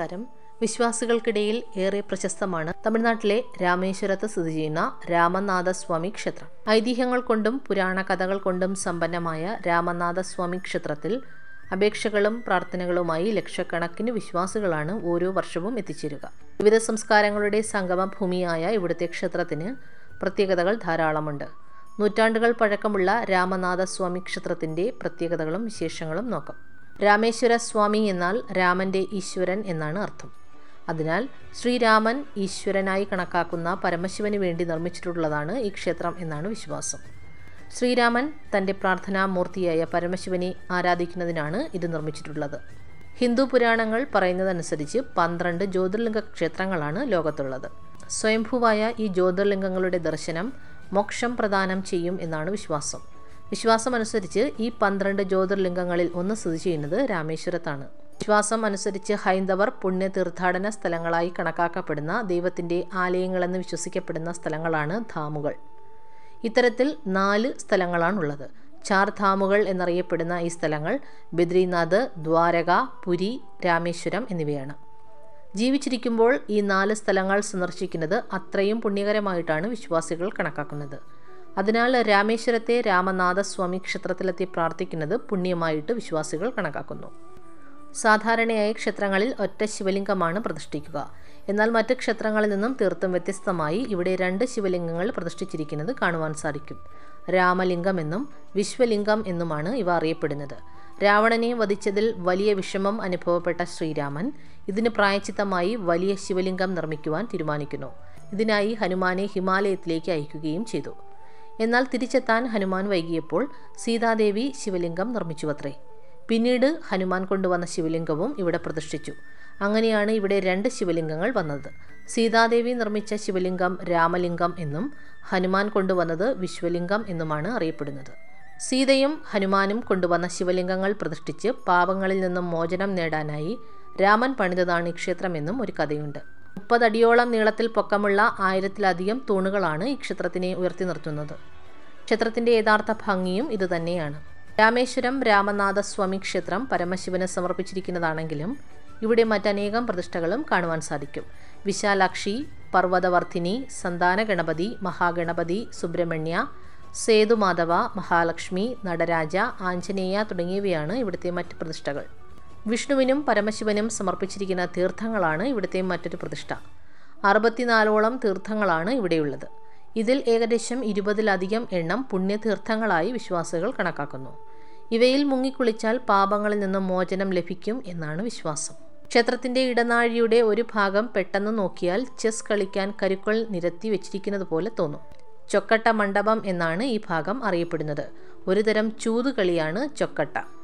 നമസ്കാരം വിശ്വാസികൾക്കിടയിൽ ഏറെ പ്രശസ്തമാണ് തമിഴ്നാട്ടിലെ രാമേശ്വരത്ത് സ്ഥിതി ചെയ്യുന്ന രാമനാഥസ്വാമി ക്ഷേത്രം ഐതിഹ്യങ്ങൾ കൊണ്ടും പുരാണ കഥകൾ കൊണ്ടും സമ്പന്നമായ രാമനാഥസ്വാമി ക്ഷേത്രത്തിൽ അപേക്ഷകളും പ്രാർത്ഥനകളുമായി ലക്ഷക്കണക്കിന് വിശ്വാസികളാണ് ഓരോ വർഷവും എത്തിച്ചേരുക വിവിധ സംസ്കാരങ്ങളുടെ സംഗമ ഭൂമിയായ ഇവിടുത്തെ ക്ഷേത്രത്തിന് പ്രത്യേകതകൾ ധാരാളമുണ്ട് നൂറ്റാണ്ടുകൾ പഴക്കമുള്ള രാമനാഥസ്വാമി ക്ഷേത്രത്തിന്റെ പ്രത്യേകതകളും വിശേഷങ്ങളും നോക്കാം രാമേശ്വര സ്വാമി എന്നാൽ രാമന്റെ ഈശ്വരൻ എന്നാണ് അർത്ഥം അതിനാൽ ശ്രീരാമൻ ഈശ്വരനായി കണക്കാക്കുന്ന പരമശിവന് വേണ്ടി നിർമ്മിച്ചിട്ടുള്ളതാണ് ഈ ക്ഷേത്രം എന്നാണ് വിശ്വാസം ശ്രീരാമൻ തൻ്റെ പ്രാർത്ഥനാമൂർത്തിയായ പരമശിവനെ ആരാധിക്കുന്നതിനാണ് ഇത് നിർമ്മിച്ചിട്ടുള്ളത് ഹിന്ദു പുരാണങ്ങൾ പറയുന്നതനുസരിച്ച് പന്ത്രണ്ട് ജ്യോതിർലിംഗ ക്ഷേത്രങ്ങളാണ് ലോകത്തുള്ളത് സ്വയംഭൂവായ ഈ ജ്യോതിർലിംഗങ്ങളുടെ ദർശനം മോക്ഷം പ്രദാനം ചെയ്യും എന്നാണ് വിശ്വാസം വിശ്വാസമനുസരിച്ച് ഈ പന്ത്രണ്ട് ജ്യോതിർലിംഗങ്ങളിൽ ഒന്ന് സ്ഥിതി ചെയ്യുന്നത് രാമേശ്വരത്താണ് വിശ്വാസം അനുസരിച്ച് ഹൈന്ദവർ പുണ്യ തീർത്ഥാടന സ്ഥലങ്ങളായി കണക്കാക്കപ്പെടുന്ന ദൈവത്തിൻ്റെ ആലയങ്ങളെന്ന് വിശ്വസിക്കപ്പെടുന്ന സ്ഥലങ്ങളാണ് ധാമുകൾ ഇത്തരത്തിൽ നാല് സ്ഥലങ്ങളാണുള്ളത് ചാർ ധാമുകൾ എന്നറിയപ്പെടുന്ന ഈ സ്ഥലങ്ങൾ ബദ്രിനാഥ് ദ്വാരക പുരി രാമേശ്വരം എന്നിവയാണ് ജീവിച്ചിരിക്കുമ്പോൾ ഈ നാല് സ്ഥലങ്ങൾ സന്ദർശിക്കുന്നത് അത്രയും പുണ്യകരമായിട്ടാണ് വിശ്വാസികൾ കണക്കാക്കുന്നത് അതിനാൽ രാമേശ്വരത്തെ രാമനാഥസ്വാമി ക്ഷേത്രത്തിലെത്തി പ്രാർത്ഥിക്കുന്നത് പുണ്യമായിട്ട് വിശ്വാസികൾ കണക്കാക്കുന്നു സാധാരണയായി ക്ഷേത്രങ്ങളിൽ ഒറ്റ ശിവലിംഗമാണ് പ്രതിഷ്ഠിക്കുക എന്നാൽ മറ്റ് ക്ഷേത്രങ്ങളിൽ നിന്നും തീർത്തും വ്യത്യസ്തമായി ഇവിടെ രണ്ട് ശിവലിംഗങ്ങൾ പ്രതിഷ്ഠിച്ചിരിക്കുന്നത് കാണുവാൻ സാധിക്കും രാമലിംഗം എന്നും വിശ്വലിംഗം എന്നുമാണ് ഇവ അറിയപ്പെടുന്നത് രാവണനെ വധിച്ചതിൽ വലിയ വിഷമം അനുഭവപ്പെട്ട ശ്രീരാമൻ ഇതിന് പ്രായച്ചിത്തമായി വലിയ ശിവലിംഗം നിർമ്മിക്കുവാൻ തീരുമാനിക്കുന്നു ഇതിനായി ഹനുമാനെ ഹിമാലയത്തിലേക്ക് അയക്കുകയും ചെയ്തു എന്നാൽ തിരിച്ചെത്താൻ ഹനുമാൻ വൈകിയപ്പോൾ സീതാദേവി ശിവലിംഗം നിർമ്മിച്ചുവത്രേ പിന്നീട് ഹനുമാൻ കൊണ്ടുവന്ന ശിവലിംഗവും ഇവിടെ പ്രതിഷ്ഠിച്ചു അങ്ങനെയാണ് ഇവിടെ രണ്ട് ശിവലിംഗങ്ങൾ വന്നത് സീതാദേവി നിർമ്മിച്ച ശിവലിംഗം രാമലിംഗം എന്നും ഹനുമാൻ കൊണ്ടുവന്നത് വിശ്വലിംഗം എന്നുമാണ് അറിയപ്പെടുന്നത് സീതയും ഹനുമാനും കൊണ്ടുവന്ന ശിവലിംഗങ്ങൾ പ്രതിഷ്ഠിച്ച് പാപങ്ങളിൽ നിന്നും മോചനം നേടാനായി രാമൻ പണിതതാണ് ഈ ക്ഷേത്രമെന്നും ഒരു കഥയുണ്ട് മുപ്പതടിയോളം നീളത്തിൽ പൊക്കമുള്ള ആയിരത്തിലധികം തൂണുകളാണ് ഈ ക്ഷേത്രത്തിനെ ഉയർത്തി നിർത്തുന്നത് ക്ഷേത്രത്തിന്റെ യഥാർത്ഥ ഭംഗിയും ഇതുതന്നെയാണ് രാമേശ്വരം രാമനാഥസ്വാമി ക്ഷേത്രം പരമശിവന് സമർപ്പിച്ചിരിക്കുന്നതാണെങ്കിലും ഇവിടെ മറ്റനേകം പ്രതിഷ്ഠകളും കാണുവാൻ സാധിക്കും വിശാലാക്ഷി പർവ്വതവർദ്ധിനി സന്താന ഗണപതി മഹാഗണപതി സുബ്രഹ്മണ്യ സേതുമാധവ മഹാലക്ഷ്മി നടരാജ ആഞ്ജനേയ തുടങ്ങിയവയാണ് ഇവിടുത്തെ മറ്റ് പ്രതിഷ്ഠകൾ വിഷ്ണുവിനും പരമശിവനും സമർപ്പിച്ചിരിക്കുന്ന തീർത്ഥങ്ങളാണ് ഇവിടുത്തെ മറ്റൊരു പ്രതിഷ്ഠ അറുപത്തിനാലോളം തീർത്ഥങ്ങളാണ് ഇവിടെയുള്ളത് ഇതിൽ ഏകദേശം ഇരുപതിലധികം എണ്ണം പുണ്യതീർത്ഥങ്ങളായി വിശ്വാസികൾ കണക്കാക്കുന്നു ഇവയിൽ മുങ്ങിക്കുളിച്ചാൽ പാപങ്ങളിൽ നിന്ന് മോചനം ലഭിക്കും എന്നാണ് വിശ്വാസം ക്ഷേത്രത്തിന്റെ ഇടനാഴിയുടെ ഒരു ഭാഗം പെട്ടെന്ന് നോക്കിയാൽ ചെസ് കളിക്കാൻ കരുക്കൾ നിരത്തി വെച്ചിരിക്കുന്നത് പോലെ തോന്നും ചൊക്കട്ട മണ്ഡപം എന്നാണ് ഈ ഭാഗം അറിയപ്പെടുന്നത് ഒരുതരം ചൂതുകളിയാണ് ചൊക്കട്ട